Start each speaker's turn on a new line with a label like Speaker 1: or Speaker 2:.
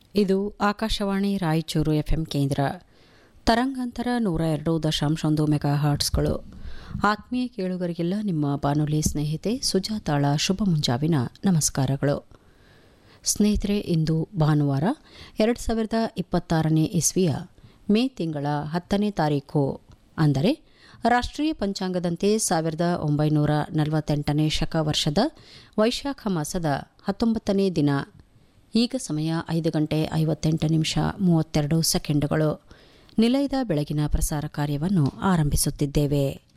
Speaker 1: ಇದು ಆಕಾಶವಾಣಿ ರಾಯಚೂರು ಎಫ್ಎಂ ಕೇಂದ್ರ ತರಂಗಾಂತರ ನೂರ ಎರಡು ದಶಾಂಶ ಒಂದು ಮೆಗಾ ಹಾರ್ಟ್ಸ್ಗಳು ಆತ್ಮೀಯ ಕೇಳುಗರಿಗೆಲ್ಲ ನಿಮ್ಮ ಬಾನುಲಿ ಸ್ನೇಹಿತೆ ಸುಜಾತಾಳ ಶುಭ ಮುಂಜಾವಿನ ನಮಸ್ಕಾರಗಳು ಸ್ನೇಹಿತರೆ ಇಂದು ಭಾನುವಾರ ಎರಡು ಸಾವಿರದ ಇಪ್ಪತ್ತಾರನೇ ಇಸ್ವಿಯ ಮೇ ತಿಂಗಳ ಹತ್ತನೇ ತಾರೀಕು ಅಂದರೆ ರಾಷ್ಟ್ರೀಯ ಪಂಚಾಂಗದಂತೆ ಸಾವಿರದ ಒಂಬೈನೂರ ನಲವತ್ತೆಂಟನೇ ಶಕ ವರ್ಷದ ವೈಶಾಖ ಮಾಸದ ಹತ್ತೊಂಬತ್ತನೇ ದಿನ ಈಗ ಸಮಯ ಐದು ಗಂಟೆ ಐವತ್ತೆಂಟು ನಿಮಿಷ ಮೂವತ್ತೆರಡು ಸೆಕೆಂಡುಗಳು ನಿಲಯದ ಬೆಳಗಿನ ಪ್ರಸಾರ ಕಾರ್ಯವನ್ನು ಆರಂಭಿಸುತ್ತಿದ್ದೇವೆ